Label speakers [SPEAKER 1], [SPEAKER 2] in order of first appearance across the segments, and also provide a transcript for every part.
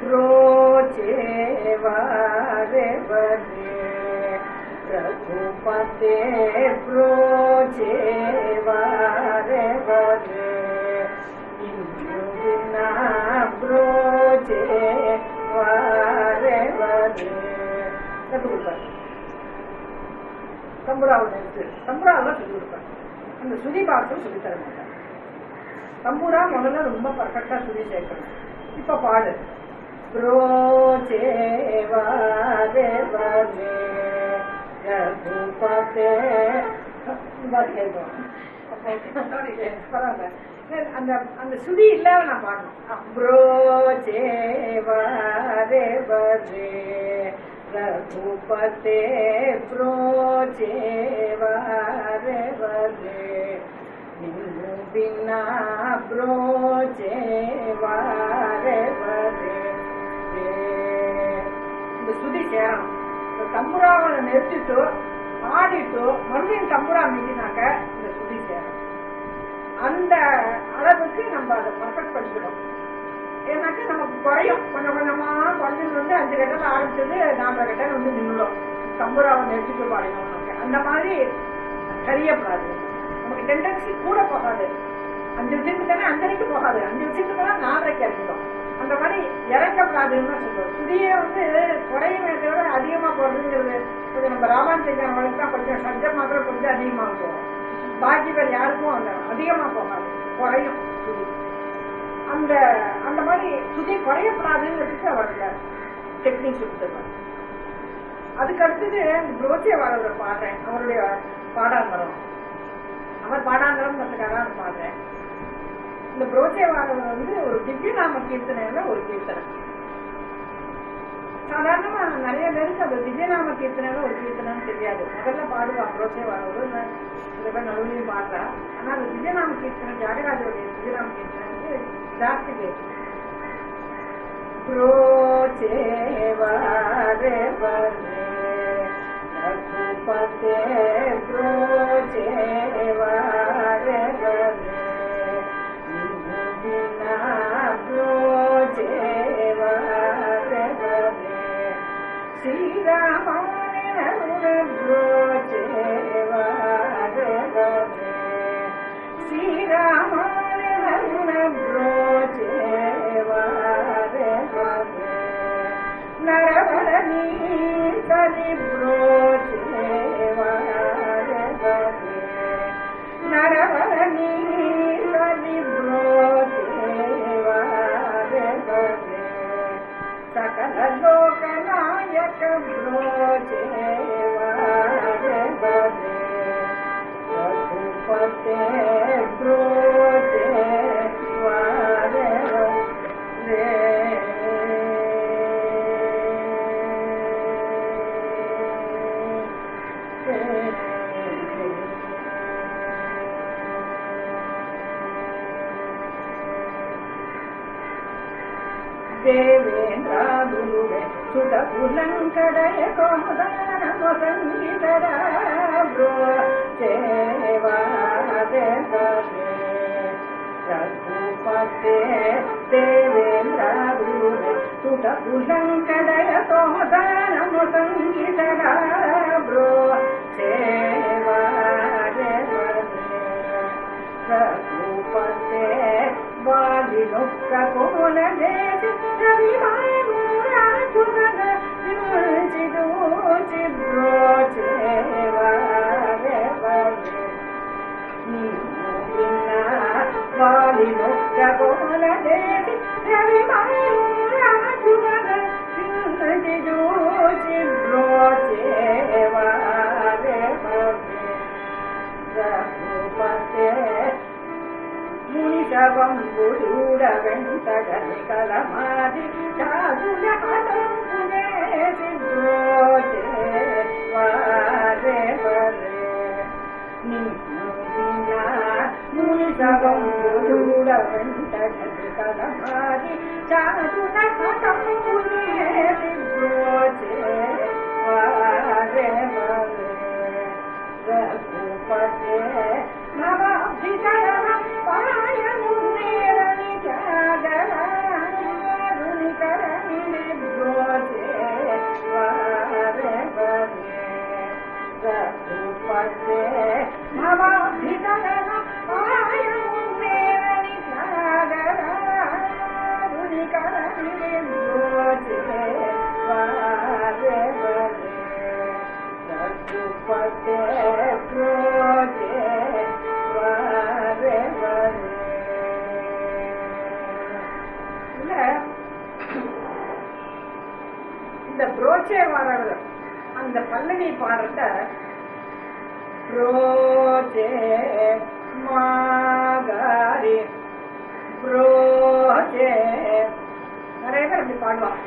[SPEAKER 1] ब्रोचे वारे बने रघुपते ब्रोचे वारे बने इंद्रुना ब्रोचे वारे बने கற்றுக் கொடுப்பார் தம்புராவில் இருக்கு தம்புராவில் சொல்லிக் கொடுப்பார் அந்த சுதி பாட்டும் சொல்லித் தர மாட்டார் தம்புரா முதல்ல ரொம்ப பர்ஃபெக்டா சுதி சேர்க்கணும் இப்ப பாடு ப்ரோச்சே வாரே வாரே ரகுபதே பாட்டு கேட்கும் பரவாயில்ல அந்த அந்த சுதி இல்லாம நான் பாடணும் ப்ரோச்சே வாரே வாரே ரகுபதே ப்ரோச்சே வாரே வாரே நின்னு பின்னா ப்ரோச்சே வாரே வாரே இந்த சுதி சேரணும் இந்த தம்புராவை நிறுத்திட்டு ஆடிட்டு மறுபடியும் தம்புரா மீட்டினாக்க இந்த சுதி சேரும் அந்த அளவுக்கு நம்ம அதை பர்ஃபெக்ட் பண்ணிக்கணும் ஏன்னாக்க நமக்கு குறையும் கொஞ்சம் கொஞ்சமா குறைஞ்சது வந்து அஞ்சு கட்டத்தில் ஆரம்பிச்சது நாலரை கட்டம் வந்து நின்றுடும் தம்புராவை நிறுத்திட்டு பாடினோம்னாக்க அந்த மாதிரி சரியப்படாது நமக்கு டெண்டன்சி கூட போகாது அஞ்சு விஷயத்துக்கு தானே அஞ்சரைக்கு போகாது அஞ்சு விஷயத்துக்கு தான் நாலரைக்கு இறங்கிடும் அந்த மாதிரி இறங்கப்படாதுன்னு தான் சொல்லுவோம் சுதியே வந்து குறையுமே தவிர அதிகமா போறதுங்கிறது கொஞ்சம் நம்ம ராமானுஜன் வழக்கு தான் கொஞ்சம் சப்ஜம் மாத்திரம் கொஞ்சம் அதிகமாக போகும் பாக்கி பேர் யாருக்கும் அந்த அதிகமா போகாது குறையும் சுதி அந்த அந்த மாதிரி சுதி குறையப்படாதுங்கிறதுக்கு அவரோட டெக்னிக் கொடுத்துருவாங்க அதுக்கு அடுத்தது புரோச்சே வாழோட பாடுறேன் அவருடைய பாடாங்கரம் அவர் பாடாங்கரம்ங்கிறதுக்காக நான் பாடுறேன் இந்த புரோச்சே வாழவர் வந்து ஒரு திவ்ய நாம கீர்த்தனையில ஒரு கீர்த்தனை சாதாரணமா நிறைய பேருக்கு அந்த திவ்யநாம கீர்த்தனையில ஒரு கீர்த்தனைன்னு தெரியாது முதல்ல பாடுவா புரோச்சே வாழவர் சில பேர் நடுவிலையும் பாடுறா ஆனா அந்த திவ்யநாம கீர்த்தனை தியாகராஜருடைய திவ்யநாம கீர்த்தனை வந்து ஜாஸ்தி பேர் प्रोचे वारे वरे रघुपते प्रोचे वारे वरे बिना प्रोचे वारे वरे श्री राम प्रोचे वारे वरे श्री राम प्रोचे वारे वरे नरवरनी कलि प्रोचे वारे वरे नरवरनी कलि प्रोचे वारे वरे सकल लोकनायक प्रोचे वारे वरे रघुपते प्रोचे वारे ದೇವೇಂದ್ರಾದುರುವೆ ಸುತ ಕುಲಂಕಡಯ ಕೋಮದಾನ ಮೊಸಂಗಿತರ ಬ್ರೋ ಸೇವಾದೆ ರಘುಪತೆ ದೇವೇಂದ್ರಾದುರುವೆ ಸುತ ಕುಲಂಕಡಯ ಕೋಮದಾನ ಮೊಸಂಗಿತರ ಬ್ರೋ ಸೇವಾದೆ ರಘುಪತೆ ವಾಲಿನೊಕ್ಕ ಕೋಲ ದೇವಿ ರವಿಮಾನುರಾಜುಗನ ವಿಮರ್ಜಿದು ಚಿಬ್ರೋಚೇವಾರೆ ಬರೆ ವಾಲಿನೊಕ್ಕ ಕೋಲ ದೇವಿ ರವಿಮಾನುರಾಜುಗನ ವಿಮರ್ಜಿದು ಚಿಬ್ರೋಚೇವಾರೆ ಬರೆ ರಘುಪತೆ మునిశవంబుడూడ వెంటగని కలమాది సాధుల హలంపునే సిద్ధోచే వారే వరే నిన్న మునిశవంబుడూడ వెంటగని కలమాది సాధుల హలంపునే సిద్ధోచే వారే వరే రఘుపతే నవాభికరణం పాయను నేరని జాగరాని కరణి பதே மமாபிதகன ஆயுன்னேரணி நாகராருணி கரணிலோச்சே வாரே வரே ரகுபதே ப்ரோஜே வாரே வரே இல்ல இந்த புரோச்சே வாரது அந்த பல்லவி பாடுறத புரோச்சே மாகாரி புரோச்சே நிறைய பேர் அப்படி பாடுவாங்க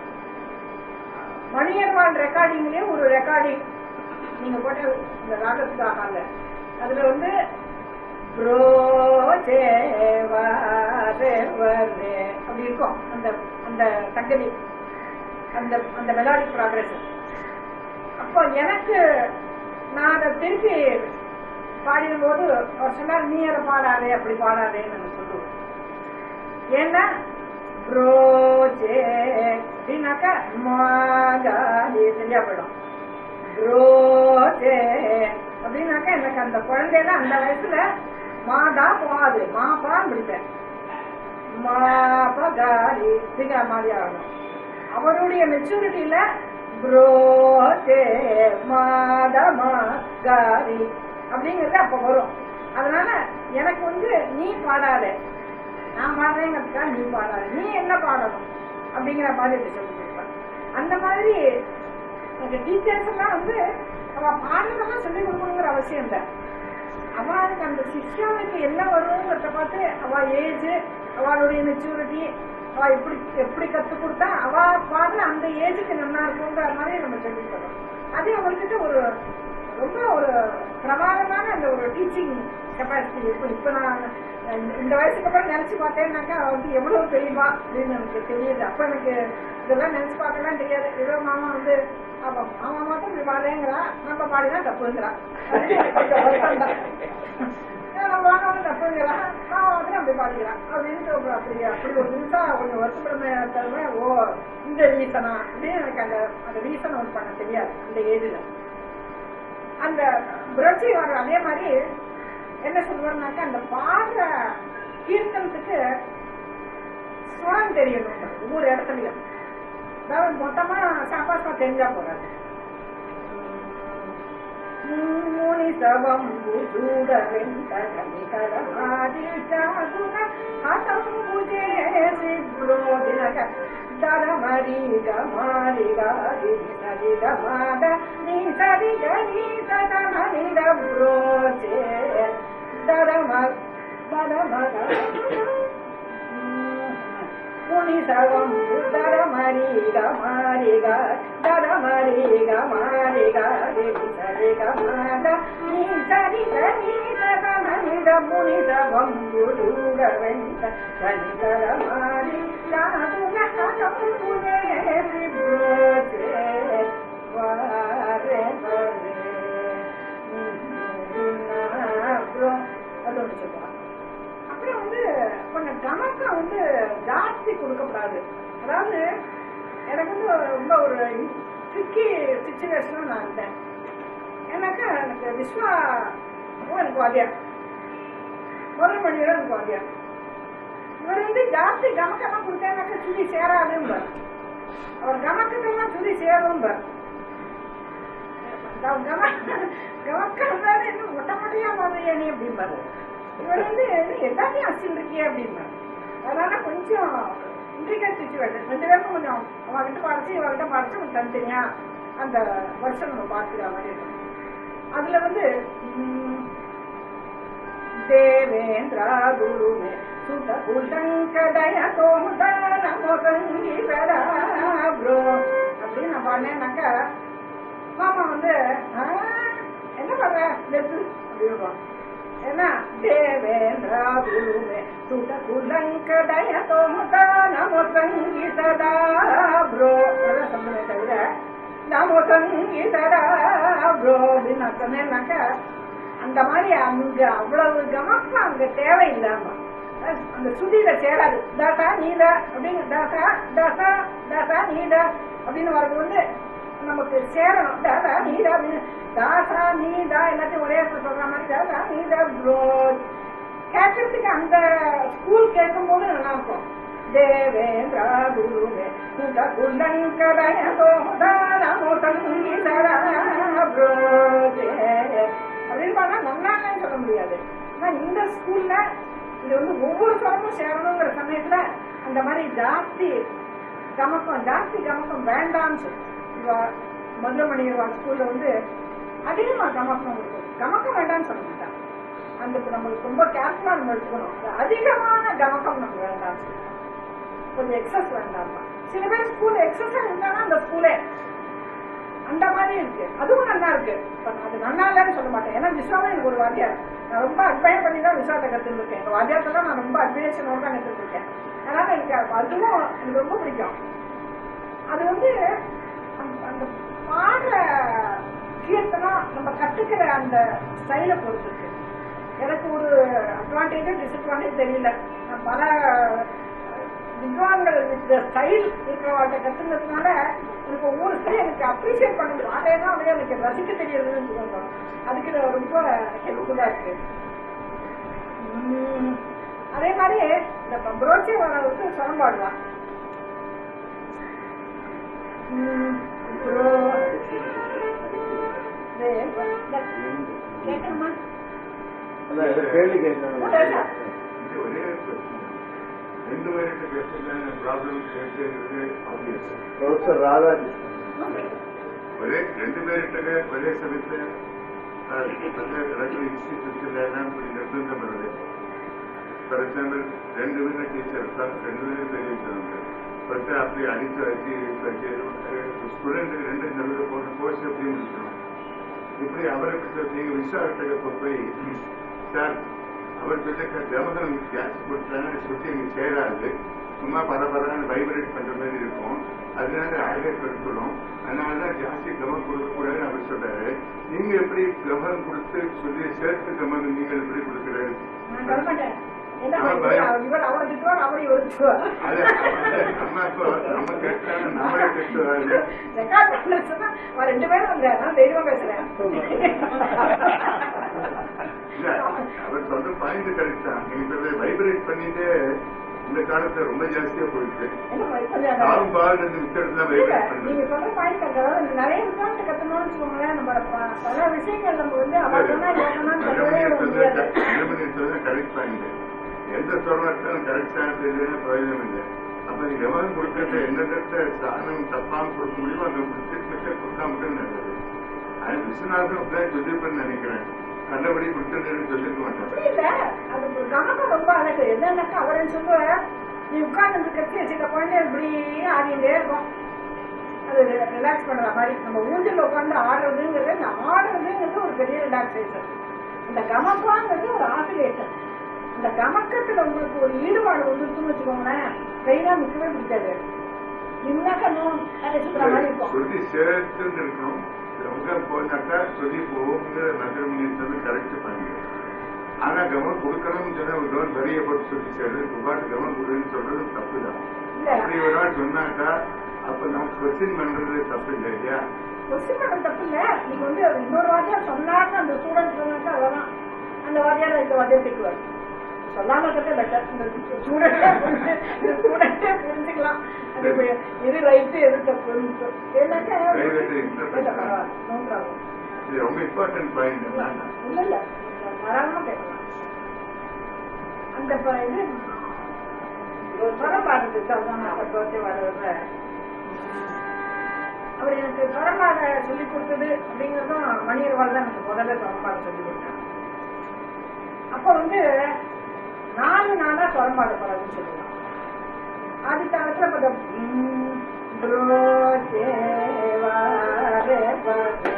[SPEAKER 1] மணியர்வான் ரெக்கார்டிங்லயே ஒரு ரெக்கார்டிங் நீங்க போட்ட இந்த ராகத்துக்காக அதுல வந்து புரோச்சே வாரே வரே அப்படி இருக்கும் அந்த அந்த சங்கதி அந்த அந்த மெலாடி ப்ராக்ரஸ் அப்போ எனக்கு நான் அதை திருப்பி பாடிடும்போது ஒரு சொன்னார் நீ அதை பாடாதே அப்படி பாடாதேன்னு எனக்கு சொல்லுவேன் ஏன்னா ப்ரோஜே அப்படின்னாக்கா மாகாதி சரியா போயிடும் ப்ரோஜே அப்படின்னாக்கா எனக்கு அந்த குழந்தையில அந்த வயசுல மாதா போகாது மாப்பான்னு பிடிப்பேன் மாபகாரி அப்படிங்கிற மாதிரி ஆகணும் அவருடைய மெச்சூரிட்டியில ப்ரோதே மாதமா காரி அப்படிங்கிறது அப்ப வரும் அதனால எனக்கு வந்து நீ பாடாத நான் பாடுறேங்கிறதுக்காக நீ பாடாத நீ என்ன பாடணும் அப்படிங்கிற மாதிரி இப்படி சொல்லி கொடுப்பேன் அந்த மாதிரி எனக்கு டீச்சர்ஸ் எல்லாம் வந்து அவ பாடுறதெல்லாம் சொல்லி கொடுக்கணுங்கிற அவசியம் இல்லை அவளுக்கு அந்த சிஷ்யாவுக்கு என்ன வருங்கிறத பார்த்து அவ ஏஜ் அவளுடைய மெச்சூரிட்டி அவ எப்படி எப்படி கத்து கொடுத்தா அவ பாடுற அந்த ஏஜுக்கு நல்லா இருக்குங்கிற மாதிரி நம்ம சொல்லி தரோம் அது அவங்ககிட்ட ஒரு ரொம்ப ஒரு பிரமாதமான அந்த ஒரு டீச்சிங் கெப்பாசிட்டி இருக்கும் இப்ப நான் இந்த- இந்த வயசுக்கு அப்புறம் நினைச்சு பார்த்தேன்னாக்கா அவ வந்து எவ்வளவு தெரியுமா அப்படின்னு எனக்கு தெரியுது அப்ப எனக்கு இதெல்லாம் நினைச்சு பார்க்கலாம் தெரியாது ஏதோ மாமா வந்து அப்ப மாமா மாத்திரம் இப்படி பாடுறேங்கிறா நம்ம பாடினா தப்புங்கிறா அது கொஞ்சம் வருத்தம்தான். நம்ம வாங்காம தப்புங்கிறா நான் வந்து அப்படி பாடிக்கிறான் அப்படின்ட்டு ஒரு அப்படி அப்படி ஒரு நிமிஷம் கொஞ்சம் வருத்தப்படுமே தவிர ஓ இந்த ரீசனா அப்படின்னு எனக்கு அந்த அந்த ரீசன் ஒன்று பண்ண தெரியாது அந்த ஏஜ்ல அந்த புரட்சி வர அதே மாதிரி என்ன சொல்லுவாருனாக்கா அந்த பாடுற கீர்த்தனத்துக்கு சுரம் தெரியணும் ஒவ்வொரு இடத்துலயும் அதாவது மொத்தமா சாப்பாசா தெரிஞ்சா போறாது முனி சவம் புஜூட வெந்த கனிகர மாதிஷாகுன ஹதம் புஜே சிப்ரோ தினக தர மரி கமாரி காரி சரி கமாத நீ சரி கரி சத மரி ரப்ரோச்சே தர ம தர மக புனிதவம் தர மரிக மாரிக தர மரிக மாரிக சரிக மாத நீ சரிக நீ தமனித புனிதவம் குருக வெந்த கனிதர மாரி சாதுன கதம் புனே விப்ரோச்சே வாரே வரே அப்புறம் அது ஒன்று சொல்லுவாங்க அப்புறம் வந்து கொஞ்சம் கணக்கம் வந்து ஜாஸ்தி கொடுக்கக்கூடாது அதாவது எனக்கு வந்து ரொம்ப ஒரு ட்ரிக்கி சுச்சுவேஷனும் நான் இருந்தேன் ஏன்னாக்கா எனக்கு விஸ்வா எனக்கு வாத்தியார் முதல் மணியோட எனக்கு வாத்தியார் இவர் வந்து ஜாஸ்தி கமக்கெல்லாம் கொடுத்தேன்னாக்கா சுதி சேராதும்பார் அவர் கமக்கத்தெல்லாம் சுதி சேரும்பார் கமக்கிறது இன்னும் மொட்டை மொட்டையா மாதிரியா நீ அப்படிம்பாரு இவர் வந்து எல்லாத்தையும் அசில் இருக்கியே அப்படிம்பாரு அதனால கொஞ்சம் இன்ட்ரிகேட் சுச்சுவேஷன் ரெண்டு பேருக்கும் கொஞ்சம் அவகிட்ட பாடிச்சு இவகிட்ட பாடிச்சு கொஞ்சம் தனித்தனியா அந்த வருஷம் நம்ம பார்த்துக்கிற மாதிரி இருக்கும் அதுல வந்து உம், தேவேந்திரா குருமே சுத குஷங்கடய தோமுதான மொசங்கீதரா ப்ரோ அப்படின்னு நான் பாடினேன்னாக்கா மாமா வந்து "ஆ, என்ன பண்ற லெத்து அப்படின்வான் ஏன்னா தேவேந்திரா குருமே சுத குலங்கடய தோமுதான மொசங்கீதரா ப்ரோ அதான் சொல்லுவே தவிர நமோ சங்கீதரா ப்ரோ அப்படின்னு நான் சொன்னேன்னாக்கா அந்த மாதிரி அங்க அவ்வளவு கமக்கம் அங்க தேவையில்லாம அந்த சுதியில சேராது தாசா நீதா அப்படின்னு தாசா தாசா தாசா நீதா அப்படின்னு வரது வந்து நமக்கு சேரணும் தாசா நீதா அப்படின்னு தாசா நீ தா எல்லாத்தையும் ஒரே இடத்துல சொல்ற மாதிரி தாசா நீ தா ப்ரோ கேட்கறதுக்கு அந்த ஸ்கூல் கேட்கும் போது நல்லா இருக்கும் தேவேந்திர குருவே குல குலங்கரய சோதானமோ சங்கீதரா ப்ரோஜே அப்படின்னு பார்த்தா நல்லா இல்லைன்னு சொல்ல முடியாது ஆனா இந்த ஸ்கூல்ல இது வந்து ஒவ்வொரு சொரமும் சேரணுங்கிற சமயத்துல அந்த மாதிரி ஜாஸ்தி கமக்கம் ஜாஸ்தி கமக்கம் வேண்டாம்னு சொல்லி இவ மதுரமணியர் ஸ்கூல்ல வந்து அதிகமா கமக்கம் இருக்கும் கமக்கம் வேண்டாம்னு சொல்ல மாட்டாங்க அந்த இப்ப நம்மளுக்கு ரொம்ப கேர்ஃபுல்லா நம்ம எடுத்துக்கணும் அது அதிகமான கமக்கம் நமக்கு வேண்டாம் கொஞ்சம் எக்ஸஸ் வேண்டாம் சில பேர் ஸ்கூல் எக்ஸஸ் இருந்தாங்கன்னா அந்த ஸ்கூலே அந்த மாதிரி இருக்கு அதுவும் நல்லா இருக்கு இப்ப நான் அது நல்லா இல்லைன்னு சொல்ல மாட்டேன் ஏன்னா விஸ்வாவே எனக்கு ஒரு வாத்தியார் நான் ரொம்ப அட்மையர் பண்ணி தான் விஸ்வாத்தை கத்துருக்கேன் எங்க வாத்தியார்த்தெல்லாம் நான் ரொம்ப அட்மைரேஷனோட தான் கத்துருக்கேன் அதனால எனக்கு அதுவும் எனக்கு ரொம்ப பிடிக்கும் அது வந்து அந்த- அந்த பாடுற கீர்த்தனம் நம்ம கத்துக்கிற அந்த ஸ்டைலை பொறுத்து இருக்கு எனக்கு ஒரு அட்வான்டேஜ் டிஸ்அட்வான்டேஜ் தெரியல நான் பல வித்வான்கள் இந்த ஸ்டைல் இருக்கிறவாட்ட கத்துனதுனால எனக்கு ஒவ்வொரு ஸ்டைல் எனக்கு அப்ரிஷியேட் பண்ண முடியும் அதே தான் அப்படியே எனக்கு ரசிக்க தெரியுதுன்னு சொல்லுவாங்க அதுக்கு இது ரொம்ப ஹெல்ப்ஃபுல்லா இருக்கு உம், அதே மாதிரி இந்த பம்பரோச்சி வரவுக்கு சுரம் பாடலாம் உம், அப்புறம் இது, இந்த கேட்கணுமா
[SPEAKER 2] அதான் ஏதோ கேள்வி கேட்கணும்
[SPEAKER 3] இது ஒரே ஒரு question. ரெண்டு பேருக்கு பேசுறது ப்ராப்ளம் சேர்த்துங்கிறது ஆப்வியஸ்
[SPEAKER 2] ப்ரொஃபசர் ராதாகிருஷ்ணன்
[SPEAKER 3] ஒரே ரெண்டு பேர்கிட்ட ஒரே சமயத்தில் இன்ஸ்டிடியூஷன்ல இப்படி நிர்பந்தம் வருது ஃபார் எக்ஸாம்பிள் ரெண்டு பேரும் டீச்சர் ரெண்டு பேரும் பெரிய சொல்லுங்க ஒருத்தர் அப்படி அடிச்சு வச்சு வச்சு ஸ்டூடெண்ட் ரெண்டு நடுவில் போன கோர்ஸ் எப்படி முடிக்கணும் இப்படி அவருக்கு நீங்க விசாரத்துக்கு போய் சார் அவர் சொல்ல கவனம் கேஸ் கொடுத்தாங்க சுத்தி இங்க சேராது சும்மா பரபரன்னு வைப்ரேட் பண்ற மாதிரி இருக்கும் அதனால ஆகட் படுத்தணும் அதனாலதான் ஜாஸ்தி கவனம் கொடுக்க கூடாதுன்னு அவர் சொல்றாரு நீங்க எப்படி கவனம் கொடுத்து சொல்லி சேர்த்து கவனம் நீங்கள் எப்படி கொடுக்குறாரு
[SPEAKER 1] நான் தரமாட்டேன் என்ன
[SPEAKER 3] ஆமா,
[SPEAKER 1] பண்ணுறது?
[SPEAKER 3] பயம்.
[SPEAKER 1] அவர் இவர் அவரை திட்டுவார் அவர் இவர் திட்டுவார்
[SPEAKER 3] அது அது நம்ம இப்போ நம்ம கேட்டாலும் நம்மளே கேட்டு
[SPEAKER 1] ரெக்கார்ட் பண்ண சொன்னா அவன் ரெண்டு பேரும் வந்த நான் தைரியமா பேசுறேன்
[SPEAKER 3] இல்ல அவர் சொல்ற பாயிண்ட் கரெக்ட் தான் நீங்க சொல்றது வைப்ரேட் பண்ணிட்டு இந்த காலத்துல ரொம்ப ஜாஸ்தியா போயிடுச்சு
[SPEAKER 1] என்ன மாதிரி கொஞ்சம்
[SPEAKER 3] காலம் பால் இருந்து விக்கிறதுல
[SPEAKER 1] இல்ல,
[SPEAKER 3] வைப்ரேட்
[SPEAKER 1] நீங்க
[SPEAKER 3] பண்ணுது
[SPEAKER 1] சொல்ற பாயிண்ட் அதாவது நிறைய விஷயம் கத்தணும்னு வச்சுக்கோங்களேன் நம்ம ப- பல விஷயங்கள் நம்ம வந்து அவர் சொன்னா யோசனான்னு சொல்லவே முடியாது
[SPEAKER 3] கரெக்ட் பாயிண்ட் எந்த சொல்றாலும் கரெக்டான தெரியுதுன்னு பிரயோஜனம் இல்லை அப்ப நீ எவன் கொடுக்கறத எந்தெந்த சாதனம் தப்பாம கொடுக்க முடியுமோ அந்த கொடுத்துட்டு கொடுக்காம மட்டும் நல்லது அது விஸ்வநாதன் அப்படிதான் சொல்லிருப்பேன்னு நினைக்கிறேன் நல்லபடி கொடுத்துருன்னு சொல்லிருக்க மாட்டேன்
[SPEAKER 1] அப்படி இல்ல அது ஒரு கவனம் ரொம்ப அழகு என்னன்னாக்கா அவரன்னு சொல்லுவார் நீ உட்கார்ந்து இருக்கிறது சில குழந்தை இப்படி ஆடிட்டே இருக்கும் அது ரிலாக்ஸ் பண்ற மாதிரி நம்ம ஊஞ்சல் உட்கார்ந்து ஆடுறதுங்கிறது அந்த ஆடுறதுங்கிறது ஒரு பெரிய ரிலாக்ஸேஷன் அந்த கமப்பாங்கிறது ஒரு ஆசிலேஷன் அந்த கமக்கத்துல உங்களுக்கு ஒரு ஈடுபாடு வந்துருச்சுன்னு வச்சுக்கோங்களேன் கையில நிற்கவே பிடிக்காது நின்னாக்க நோம் அதை சுத்துற மாதிரி இருக்கும்
[SPEAKER 3] சொல்லி சேர்த்துன்னு இருக்கணும் ரொம்ப போனாக்கா சொல்லி போகுங்கிற மந்திரமணியத்தை கரெக்ட் பண்ணுங்க ஆனா கவனம் கொடுக்கணும்னு சொன்னா ஒரு கவனம் வரிய போட்டு சொல்லி சேர்றது துபாட்டு கவனம் கொடுன்னு சொல்றது தப்பு தான்
[SPEAKER 1] இல்ல
[SPEAKER 3] அப்படி ஒரு நாள் சொன்னாக்கா அப்ப நம்ம கொஸ்டின் பண்றது தப்பு இல்லை இல்லையா
[SPEAKER 1] கொஸ்டின் பண்ண தப்பு இல்ல நீங்க வந்து அது இன்னொரு வாத்தியார் சொன்னார்னு அந்த ஸ்டூடெண்ட் சொன்னாக்கா அவ்வளவுதான் அந்த வாத்தியார் இந்த வாத்தியார் திட்டுவார் சொல்லாம இருக்கிறது பெட்டர் இந்த ஸ்டூடெண்டே இந்த ஸ்டூடெண்டே புரிஞ்சுக்கலாம் அது இப்ப எது ரைட்டு எது தப்புன்னு ஏன்னாக்கா
[SPEAKER 3] Private interpret
[SPEAKER 1] இல்ல, பரவாயில்ல. No problem.
[SPEAKER 3] இது ரொம்ப இம்பார்ட்டன்ட் பாயிண்ட்
[SPEAKER 1] இல்ல இல்ல தாராளமா கேட்கலாம் அந்த ப- இது ஒரு சொரம் பாடுறது அதுதான் நான் பத்து வர்றதுல அவர் எனக்கு சொரம்பாட சொல்லி கொடுத்தது அப்படிங்கறதும் மணியர்வாள் தான் எனக்கு முதல்ல சொரம்பாட சொல்லி கொடுத்தாங்க அப்ப வந்து நாலு நாளா சொரம்பாட போறாதுன்னு சொல்லுவாங்க ஆதி காலத்துல இப்ப இந்த ம், ப்ரோ தேவா ரே பதே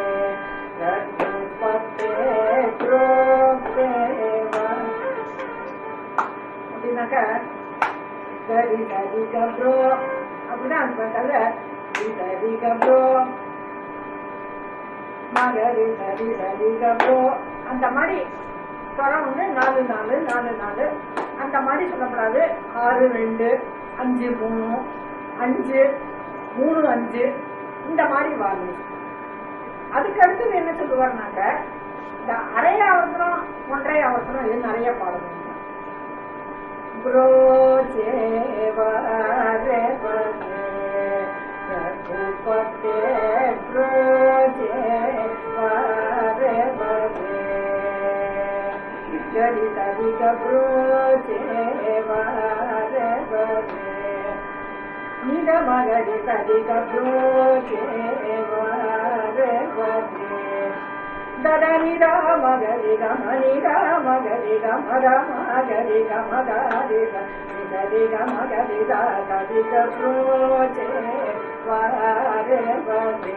[SPEAKER 1] ரகுபதே ப்ரோ தேவா அப்படின்னாக்கா சரி சரி கப்ரோ அப்படின்னா அந்த கதை சரி கப்ரோ மகரி சரி சரி கப்ரோ அந்த மாதிரி ஸ்வரம் வந்து நாலு நாலு நாலு நாலு அந்த மாதிரி சொல்லக்கூடாது ஆறு ரெண்டு அஞ்சு மூணு அஞ்சு மூணு அஞ்சு இந்த மாதிரி வாங்கி அதுக்கு அடுத்தது என்ன சொல்லுவாருனாக்க இந்த அரை ஆவர்த்தனம் ஒன்றரை ஆவர்த்தனம் இது நிறைய பாடணும் ब्रोचे वारे बने रघुपते ब्रोचे वारे बने जरि तरिक ब्रोचे वारे बने निर मगरि तरिक ब्रोचे वारे बने ददनि राम गरि गम नि राम गरि गम रम गरि गम गरि गरि गम गरि दा गरि प्रोचे वारे बने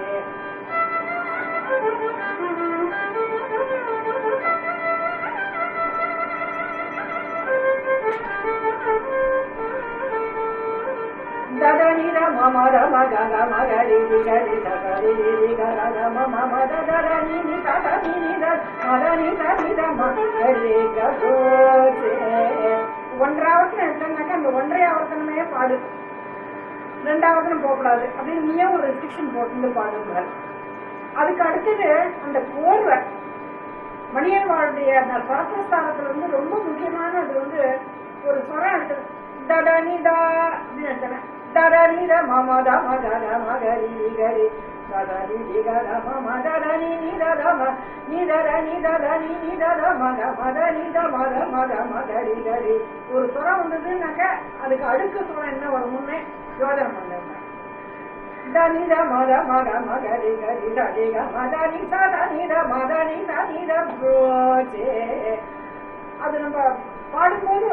[SPEAKER 1] ददनि रम मर मग गम गरि गरि गरि गरि गम मम ददनि नि ददनि नि ददनि दनि रम गरि गोचे ஒன்றாவத்தனம் எடுத்தோம்னாக்கா அந்த ஒன்றை ஆவர்த்தனமே பாடு ரெண்டாவத்தனம் போகக்கூடாது அப்படின்னு நீயே ஒரு ரெஸ்ட்ரிக்ஷன் போட்டு பாடுங்க அதுக்கு அடுத்தது அந்த கோர்வை மணியன் வாழ்டைய அந்த சுவாசஸ்தானத்துல வந்து ரொம்ப முக்கியமான அது வந்து ஒரு ஸ்வரம் எடுத்து தடனிதா அப்படின்னு எடுத்தேன் தடனித மமத மகர மகரி கரி தடனி திகர மம தடனி நிதத ம நிதர நிதத நி நிதத மக மத நித மத மத மகரி கரி ஒரு ஸ்வரம் வந்ததுன்னாக்க அதுக்கு அடுக்கு ஸ்வரம் என்ன வரும்னு யோஜனை பண்ணுங்க தனித மத மக மகரி கரி தடிக மதனி சதனித மதனி தனித ப்ரோச்சே அது நம்ம பாடும்போது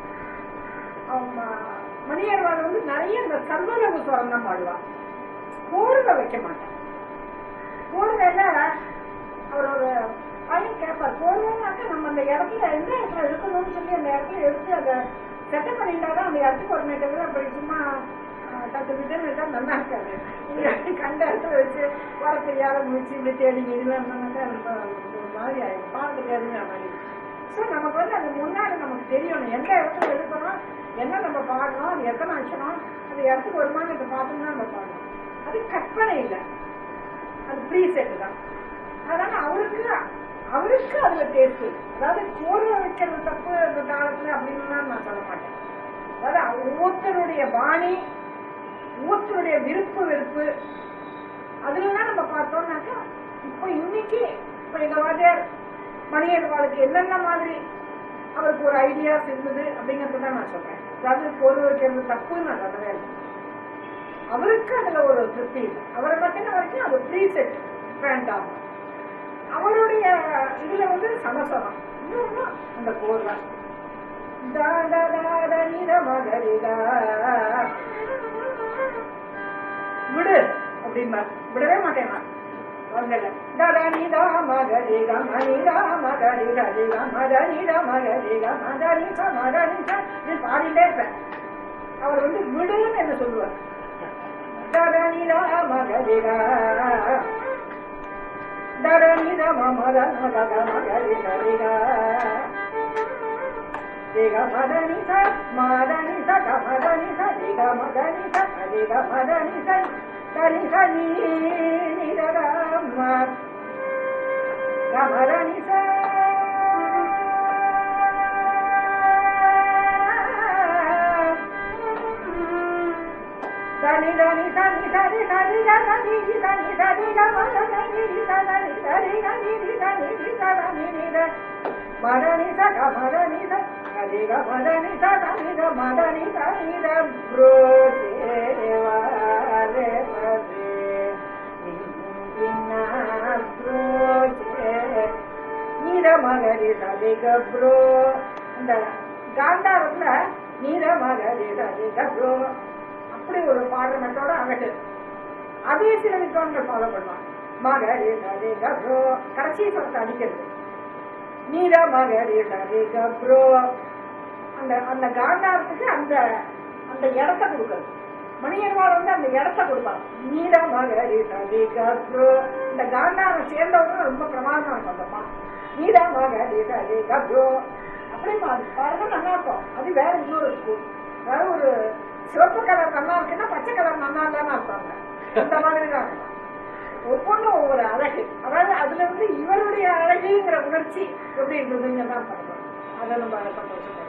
[SPEAKER 1] அவங்க மணியர்வாள் வந்து நிறைய இந்த சர்வலகு சுரம் தான் பாடுவா கோர்வை வைக்க மாட்டான் கோர்வையில அவர் ஒரு பையன் கேட்பார் கோர்வைனாக்க நம்ம அந்த இடத்துல எந்த இடத்துல இருக்கணும்னு சொல்லி அந்த இடத்துல எடுத்து அதை செட்டப் பண்ணிட்டாதான் அந்த இடத்துக்கு ஒரு தவிர அப்படி சும்மா ஆஹ், தட்டு விட்டு விட்டா நல்லா இருக்காது நீங்க கண்ட இடத்துல வச்சு வர தெரியாத முடிச்சு இப்படி தேடி மீதிலாம் இருந்தாக்கா ரொம்ப ஒரு மாதிரி ஆயிடும் பார்த்துட்டு எதுவுமே மாதிரி ஸோ நமக்கு வந்து அது முன்னாடி நமக்கு தெரியணும் எந்த இடத்துல எடுக்கணும் என்ன நம்ம பாடணும் அது எத்தனை அச்சனம் அந்த இடத்துக்கு வருமானத்தை பார்த்துன்னு தான் நம்ம பாடணும் அது கற்பனை இல்லை அது ப்ரீ செட் தான் அதனால அவருக்கு அவருக்கு அதுல டேஸ்ட் அதாவது கோர்வை வைக்கிறது தப்பு இந்த காலத்துல அப்படின்னுலாம் நான் சொல்ல மாட்டேன் அதாவது ஒவ்வொருத்தருடைய பாணி ஒவ்வொருத்தருடைய விருப்பு வெறுப்பு அதுலலாம் நம்ம பார்த்தோம்னாக்கா இப்போ இன்னைக்கு இப்போ எங்க வாத்தியார் மணியர்வாளுக்கு என்னென்ன மாதிரி அவருக்கு ஒரு ஐடியாஸ் இருந்தது அப்படிங்கறத தான் நான் சொல்றேன் அதாவது பொருள் வைக்கிறது தப்புன்னு நான் சொல்லவே இல்லை அவருக்கு அதுல ஒரு திருப்தி இல்லை அவரை பத்தின வரைக்கும் அது ப்ரீ செட் வேண்டாம் அவருடைய இதுல வந்து சமசமம் இன்னொன்னு அந்த கோர்வை தா தா தா த நி த ம க ரி க. விடு அப்படின்னா விடவே மாட்டேன் நான் வந்தல தட நி த ம க ரி க ம நி த ம க ரி க ரி க ம த நி த ம க ரி க ம த நி ச ம த நி ச இது பாடிட்டே இருப்பேன் அவர் வந்து விடுன்னு என்ன சொல்லுவார் தட நி த ம க ரி க தட நி த ம ம த ம க க ம க ரி க ரி க ரிக மதனி ச மதனி ச க மதனி ச ரிக மதனி ச ரிக மதனி ச தனி ச நீ நி த த ம க மதனி ச தனி தனி தனி தனி தனி க தனி ரி தனி தனி க மத தனி ரி த தனி தனி தனி ரி தனி ரி த தனி ரி த மதனி ச க மதனி ச கரி க மதனி ச தனி த மதனி தனி த ப்ரோ தேவாரே பதே இன்னா ப்ரோ நீர மகரி சதிக ப்ரோ அந்த காந்தாரத்துல நீர மகரி சதிக ப்ரோ அப்படி ஒரு பாடுற மெத்தோட அகட்டு அதே சில வித்வான்கள் ஃபாலோ பண்ணுவான் மகரி சதிக ப்ரோ கடைசி சொத்தை அடிக்கிறது நீர மகரி சதிக ப்ரோ அந்த அந்த காந்தாரத்துக்கு அந்த அந்த இடத்த கொடுக்கறது மணியர்வாள் வந்து அந்த இடத்த கொடுப்பாங்க நீர மகரி சதிக ப்ரோ இந்த காந்தாரம் சேர்ந்தவங்க ரொம்ப பிரமாதமா இருக்கும் அந்த பாட்டு நீர மகரி சதிக ப்ரோ அப்படி பாருங்க நல்லா இருக்கும் அது வேற இன்னொரு ஸ்கூல் வேற ஒரு சிவப்பு கலர் நல்லா இருக்குன்னா பச்சை கலர் நல்லா இல்லைன்னு அர்த்தம் அந்த மாதிரி தான் இருக்கும் ஒவ்வொன்றும் ஒவ்வொரு அழகு அதாவது அதுல இருந்து இவருடைய அழகுங்கிற உணர்ச்சி எப்படி இருந்ததுங்க தான் பார்க்கணும் அதை நம்ம சந்தோஷம்